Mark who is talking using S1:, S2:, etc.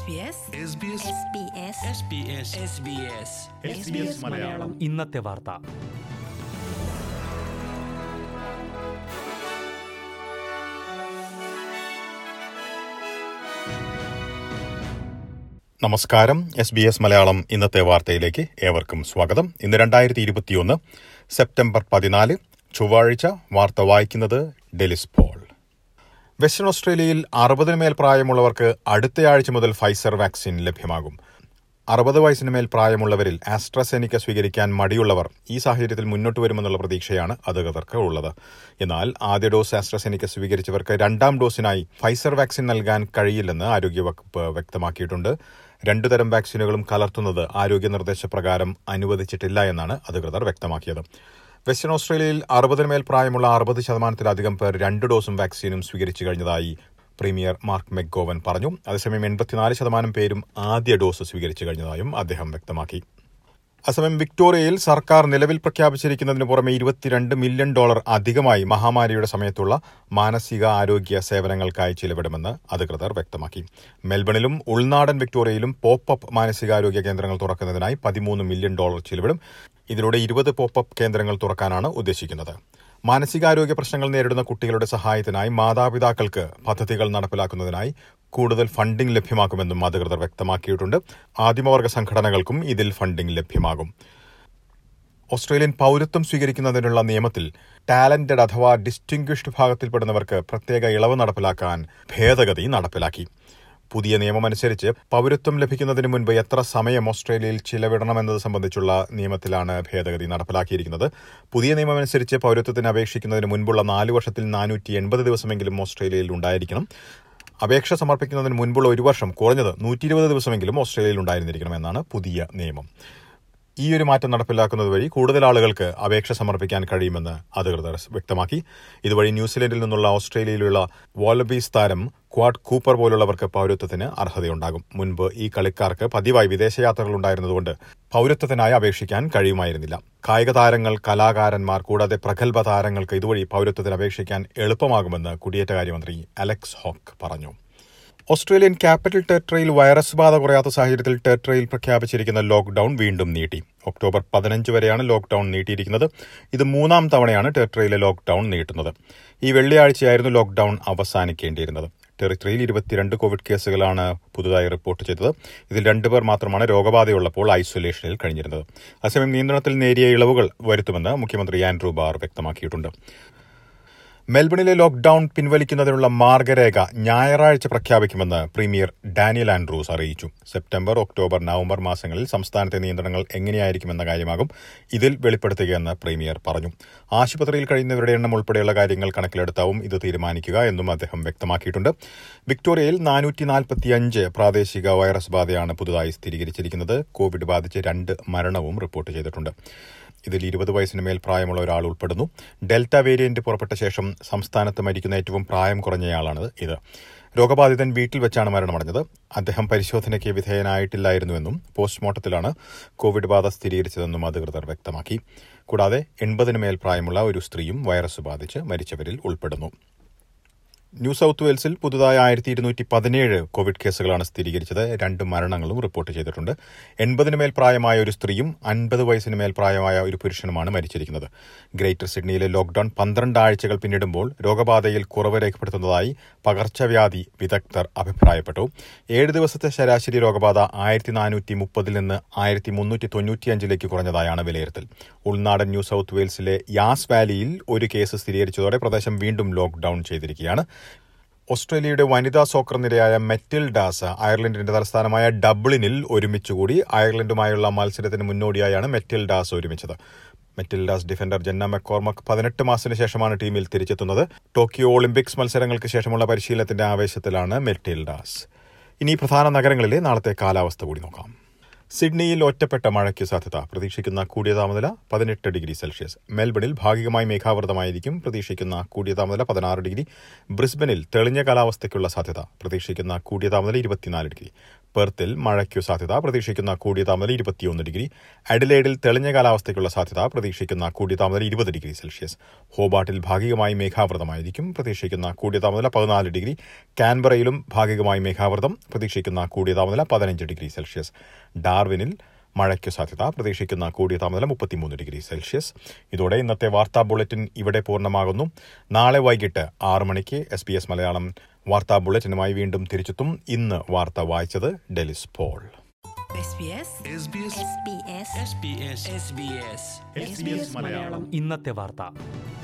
S1: മലയാളം
S2: ഇന്നത്തെ വാർത്ത
S3: നമസ്കാരം എസ് ബി എസ് മലയാളം ഇന്നത്തെ വാർത്തയിലേക്ക് ഏവർക്കും സ്വാഗതം ഇന്ന് രണ്ടായിരത്തി ഇരുപത്തിയൊന്ന് സെപ്റ്റംബർ പതിനാല് ചൊവ്വാഴ്ച വാർത്ത വായിക്കുന്നത് ഡെലിസ് പോൾ വെസ്റ്റേൺ ഓസ്ട്രേലിയയിൽ അറുപതിന് മേൽ പ്രായമുള്ളവർക്ക് അടുത്തയാഴ്ച മുതൽ ഫൈസർ വാക്സിൻ ലഭ്യമാകും അറുപത് വയസ്സിന് മേൽ പ്രായമുള്ളവരിൽ ആസ്ട്രസെനിക്ക സ്വീകരിക്കാൻ മടിയുള്ളവർ ഈ സാഹചര്യത്തിൽ മുന്നോട്ട് വരുമെന്നുള്ള പ്രതീക്ഷയാണ് അധികൃതർക്ക് ഉള്ളത് എന്നാൽ ആദ്യ ഡോസ് ആസ്ട്രസെനിക്ക സ്വീകരിച്ചവർക്ക് രണ്ടാം ഡോസിനായി ഫൈസർ വാക്സിൻ നൽകാൻ കഴിയില്ലെന്ന് ആരോഗ്യവകുപ്പ് വ്യക്തമാക്കിയിട്ടുണ്ട് രണ്ടു തരം വാക്സിനുകളും കലർത്തുന്നത് ആരോഗ്യ നിർദ്ദേശപ്രകാരം അനുവദിച്ചിട്ടില്ല എന്നാണ് അധികൃതർ വ്യക്തമാക്കിയത് വെസ്റ്റേൺ ഓസ്ട്രേലിയയിൽ അറുപതിന് മേൽ പ്രായമുള്ള അറുപത് ശതമാനത്തിലധികം പേർ രണ്ട് ഡോസും വാക്സിനും സ്വീകരിച്ചു കഴിഞ്ഞതായി പ്രീമിയർ മാർക്ക് മെക്ഗോവൻ പറഞ്ഞു അതേസമയം എൺപത്തിനാല് ശതമാനം പേരും ആദ്യ ഡോസ് സ്വീകരിച്ചു കഴിഞ്ഞതായും അദ്ദേഹം വ്യക്തമാക്കി അസമയം വിക്ടോറിയയിൽ സർക്കാർ നിലവിൽ പ്രഖ്യാപിച്ചിരിക്കുന്നതിന് പുറമെ ഇരുപത്തിരണ്ട് മില്യൺ ഡോളർ അധികമായി മഹാമാരിയുടെ സമയത്തുള്ള മാനസിക ആരോഗ്യ സേവനങ്ങൾക്കായി ചിലവിടുമെന്ന് അധികൃതർ വ്യക്തമാക്കി മെൽബണിലും ഉൾനാടൻ വിക്ടോറിയയിലും പോപ്പ് മാനസികാരോഗ്യ കേന്ദ്രങ്ങൾ തുറക്കുന്നതിനായി പതിമൂന്ന് മില്യൺ ഡോളർ ചിലവിടും ഇതിലൂടെ ഇരുപത് പോപ്പ് കേന്ദ്രങ്ങൾ തുറക്കാനാണ് ഉദ്ദേശിക്കുന്നത് മാനസികാരോഗ്യ പ്രശ്നങ്ങൾ നേരിടുന്ന കുട്ടികളുടെ സഹായത്തിനായി മാതാപിതാക്കൾക്ക് പദ്ധതികൾ നടപ്പിലാക്കുന്നതിനായി കൂടുതൽ ഫണ്ടിംഗ് ലഭ്യമാക്കുമെന്നും അധികൃതർ വ്യക്തമാക്കിയിട്ടുണ്ട് ആദിമവർഗ സംഘടനകൾക്കും ഇതിൽ ഫണ്ടിംഗ് ലഭ്യമാകും ഓസ്ട്രേലിയൻ പൌരത്വം സ്വീകരിക്കുന്നതിനുള്ള നിയമത്തിൽ ടാലന്റഡ് അഥവാ ഡിസ്റ്റിംഗ്വിഷ്ഡ് വിഭാഗത്തിൽപ്പെടുന്നവർക്ക് പ്രത്യേക ഇളവ് നടപ്പിലാക്കാൻ ഭേദഗതി നടപ്പിലാക്കി പുതിയ നിയമമനുസരിച്ച് പൌരത്വം ലഭിക്കുന്നതിന് മുൻപ് എത്ര സമയം ഓസ്ട്രേലിയയിൽ ചിലവിടണമെന്നത് സംബന്ധിച്ചുള്ള നിയമത്തിലാണ് ഭേദഗതി നടപ്പിലാക്കിയിരിക്കുന്നത് പുതിയ നിയമമനുസരിച്ച് പൌരത്വത്തിന് അപേക്ഷിക്കുന്നതിന് മുൻപുള്ള നാല് വർഷത്തിൽ നാനൂറ്റി എൺപത് ദിവസമെങ്കിലും ഓസ്ട്രേലിയയിൽ ഉണ്ടായിരിക്കണം അപേക്ഷ സമർപ്പിക്കുന്നതിന് മുൻപുള്ള ഒരു വർഷം കുറഞ്ഞത് നൂറ്റി ഇരുപത് ദിവസമെങ്കിലും ഓസ്ട്രേലിയയിൽ ഉണ്ടായിരുന്നിരിക്കണമെന്നാണ് പുതിയ നിയമം ഈ ഒരു മാറ്റം നടപ്പിലാക്കുന്നത് വഴി കൂടുതൽ ആളുകൾക്ക് അപേക്ഷ സമർപ്പിക്കാൻ കഴിയുമെന്ന് അധികൃതർ വ്യക്തമാക്കി ഇതുവഴി ന്യൂസിലൻഡിൽ നിന്നുള്ള ഓസ്ട്രേലിയയിലുള്ള വാലബീസ് താരം ക്വാഡ് കൂപ്പർ പോലുള്ളവർക്ക് പൌരത്വത്തിന് അർഹതയുണ്ടാകും മുൻപ് ഈ കളിക്കാർക്ക് പതിവായി വിദേശയാത്രകൾ ഉണ്ടായിരുന്നതുകൊണ്ട് പൌരത്വത്തിനായി അപേക്ഷിക്കാൻ കഴിയുമായിരുന്നില്ല കായിക താരങ്ങൾ കലാകാരന്മാർ കൂടാതെ പ്രഗത്ഭ താരങ്ങൾക്ക് ഇതുവഴി പൌരത്വത്തിന് അപേക്ഷിക്കാൻ എളുപ്പമാകുമെന്ന് കുടിയേറ്റകാര്യമന്ത്രി അലക്സ് ഹോക്ക് പറഞ്ഞു ഓസ്ട്രേലിയൻ ക്യാപിറ്റൽ ടെറിട്ടറിയിൽ വൈറസ് ബാധ കുറയാത്ത സാഹചര്യത്തിൽ ടെറിട്ടറിയിൽ പ്രഖ്യാപിച്ചിരിക്കുന്ന ലോക്ഡൌൺ വീണ്ടും നീട്ടി ഒക്ടോബർ പതിനഞ്ച് വരെയാണ് ലോക്ഡൌൺ നീട്ടിയിരിക്കുന്നത് ഇത് മൂന്നാം തവണയാണ് ടെറിട്ടറിയിലെ ലോക്ഡൌൺ നീട്ടുന്നത് ഈ വെള്ളിയാഴ്ചയായിരുന്നു ലോക്ഡൌൺ അവസാനിക്കേണ്ടിയിരുന്നത് ടെറിട്ടറിയിൽ ഇരുപത്തിരണ്ട് കോവിഡ് കേസുകളാണ് പുതുതായി റിപ്പോർട്ട് ചെയ്തത് ഇതിൽ രണ്ടുപേർ മാത്രമാണ് രോഗബാധയുള്ളപ്പോൾ ഐസൊലേഷനിൽ കഴിഞ്ഞിരുന്നത് അതേസമയം നിയന്ത്രണത്തിൽ നേരിയ ഇളവുകൾ വരുത്തുമെന്ന് മുഖ്യമന്ത്രി ആൻഡ്രൂ ബാർ വ്യക്തമാക്കിയിട്ടുണ്ട് മെൽബണിലെ ലോക്ഡൌൺ പിൻവലിക്കുന്നതിനുള്ള മാർഗരേഖ ഞായറാഴ്ച പ്രഖ്യാപിക്കുമെന്ന് പ്രീമിയർ ഡാനിയൽ ആൻഡ്രൂസ് അറിയിച്ചു സെപ്റ്റംബർ ഒക്ടോബർ നവംബർ മാസങ്ങളിൽ സംസ്ഥാനത്തെ നിയന്ത്രണങ്ങൾ എങ്ങനെയായിരിക്കുമെന്ന കാര്യമാകും ഇതിൽ വെളിപ്പെടുത്തുകയെന്ന് പ്രീമിയർ പറഞ്ഞു ആശുപത്രിയിൽ കഴിയുന്നവരുടെ എണ്ണം ഉൾപ്പെടെയുള്ള കാര്യങ്ങൾ കണക്കിലെടുത്താവും ഇത് തീരുമാനിക്കുക എന്നും അദ്ദേഹം വ്യക്തമാക്കിയിട്ടുണ്ട് വിക്ടോറിയയിൽ നാനൂറ്റി നാൽപ്പത്തിയഞ്ച് പ്രാദേശിക വൈറസ് ബാധയാണ് പുതുതായി സ്ഥിരീകരിച്ചിരിക്കുന്നത് കോവിഡ് ബാധിച്ച് രണ്ട് മരണവും റിപ്പോർട്ട് ചെയ്തിട്ടുണ്ട് ഇതിൽ ഇരുപത് വയസ്സിന് മേൽ പ്രായമുള്ള ഒരാൾ ഉൾപ്പെടുന്നു ഡെൽറ്റ വേരിയന്റ് പുറപ്പെട്ട ശേഷം സംസ്ഥാനത്ത് മരിക്കുന്ന ഏറ്റവും പ്രായം കുറഞ്ഞയാളാണ് ഇത് രോഗബാധിതൻ വീട്ടിൽ വെച്ചാണ് മരണമടഞ്ഞത് അദ്ദേഹം പരിശോധനയ്ക്ക് വിധേയനായിട്ടില്ലായിരുന്നുവെന്നും പോസ്റ്റ്മോർട്ടത്തിലാണ് കോവിഡ് ബാധ സ്ഥിരീകരിച്ചതെന്നും അധികൃതർ വ്യക്തമാക്കി കൂടാതെ എൺപതിന് മേൽ പ്രായമുള്ള ഒരു സ്ത്രീയും വൈറസ് ബാധിച്ച് മരിച്ചവരിൽ ഉൾപ്പെടുന്നു ന്യൂ സൌത്ത് വെയിൽസിൽ പുതുതായി ആയിരത്തി ഇരുന്നൂറ്റി പതിനേഴ് കോവിഡ് കേസുകളാണ് സ്ഥിരീകരിച്ചത് രണ്ട് മരണങ്ങളും റിപ്പോർട്ട് ചെയ്തിട്ടുണ്ട് എൺപതിന് മേൽ പ്രായമായ ഒരു സ്ത്രീയും അൻപത് വയസ്സിന് മേൽ പ്രായമായ ഒരു പുരുഷനുമാണ് മരിച്ചിരിക്കുന്നത് ഗ്രേറ്റർ സിഡ്നിയിലെ ലോക്ഡൌൺ പന്ത്രണ്ട് ആഴ്ചകൾ പിന്നിടുമ്പോൾ രോഗബാധയിൽ കുറവ് രേഖപ്പെടുത്തുന്നതായി പകർച്ചവ്യാധി വിദഗ്ധർ അഭിപ്രായപ്പെട്ടു ഏഴ് ദിവസത്തെ ശരാശരി രോഗബാധ ആയിരത്തി നാനൂറ്റി മുപ്പതിൽ നിന്ന് ആയിരത്തി മുന്നൂറ്റി തൊണ്ണൂറ്റിയഞ്ചിലേക്ക് കുറഞ്ഞതായാണ് വിലയിരുത്തൽ ഉൾനാടൻ ന്യൂ സൌത്ത് വെയിൽസിലെ യാസ് വാലിയിൽ ഒരു കേസ് സ്ഥിരീകരിച്ചതോടെ പ്രദേശം വീണ്ടും ലോക്ഡൌൺ ചെയ്തിരിക്കുകയാണ് ഓസ്ട്രേലിയയുടെ വനിതാ സോക്കർ നിരയായ മെറ്റിൽഡാസ് അയർലൻഡിന്റെ തലസ്ഥാനമായ ഡബ്ലിനിൽ ഒരുമിച്ചുകൂടി അയർലൻഡുമായുള്ള മത്സരത്തിന് മുന്നോടിയായാണ് മെറ്റിൽഡാസ് ഒരുമിച്ചത് മെറ്റിൽഡാസ് ഡിഫൻഡർ ജന്ന മെക്കോർമക് പതിനെട്ട് മാസത്തിന് ശേഷമാണ് ടീമിൽ തിരിച്ചെത്തുന്നത് ടോക്കിയോ ഒളിമ്പിക്സ് മത്സരങ്ങൾക്ക് ശേഷമുള്ള പരിശീലനത്തിന്റെ ആവേശത്തിലാണ് മെറ്റിൽഡാസ് ഇനി പ്രധാന നഗരങ്ങളിലെ നാളത്തെ കാലാവസ്ഥ കൂടി നോക്കാം സിഡ്നിയിൽ ഒറ്റപ്പെട്ട മഴയ്ക്ക് സാധ്യത പ്രതീക്ഷിക്കുന്ന കൂടിയ താപനില പതിനെട്ട് ഡിഗ്രി സെൽഷ്യസ് മെൽബണിൽ ഭാഗികമായി മേഘാവൃതമായിരിക്കും പ്രതീക്ഷിക്കുന്ന കൂടിയ താപനില പതിനാറ് ഡിഗ്രി ബ്രിസ്ബനിൽ തെളിഞ്ഞ കാലാവസ്ഥയ്ക്കുള്ള സാധ്യത പ്രതീക്ഷിക്കുന്ന കൂടിയ താപനില ഇരുപത്തിനാല് ഡിഗ്രി പെർത്തിൽ മഴയ്ക്കു സാധ്യത പ്രതീക്ഷിക്കുന്ന കൂടിയ താപനില ഇരുപത്തിയൊന്ന് ഡിഗ്രി അഡിലേഡിൽ തെളിഞ്ഞ കാലാവസ്ഥയ്ക്കുള്ള സാധ്യത പ്രതീക്ഷിക്കുന്ന കൂടിയ താപനില ഇരുപത് ഡിഗ്രി സെൽഷ്യസ് ഹോബാട്ടിൽ ഭാഗികമായി മേഘാവൃതമായിരിക്കും പ്രതീക്ഷിക്കുന്ന കൂടിയ താപനില പതിനാല് ഡിഗ്രി കാൻബറയിലും ഭാഗികമായി മേഘാവൃതം പ്രതീക്ഷിക്കുന്ന കൂടിയ താപനില പതിനഞ്ച് ഡിഗ്രി സെൽഷ്യസ് ഡാർവിനിൽ മഴയ്ക്കു സാധ്യത പ്രതീക്ഷിക്കുന്ന കൂടിയ താപനില മുപ്പത്തിമൂന്ന് ഡിഗ്രി സെൽഷ്യസ് ഇതോടെ ഇന്നത്തെ വാർത്താ ബുള്ളറ്റിൻ ഇവിടെ പൂർണ്ണമാകുന്നു നാളെ വൈകിട്ട് ആറ് മണിക്ക് എസ് ബി എസ് മലയാളം വാർത്താ ബുള്ളറ്റിനുമായി വീണ്ടും തിരിച്ചെത്തും ഇന്ന് വാർത്ത വായിച്ചത് Delys Paul
S2: SBS
S1: SBS
S2: SBS
S1: SBS
S2: SBS
S1: SBS Malayalam
S4: ഇന്നത്തെ വാർത്ത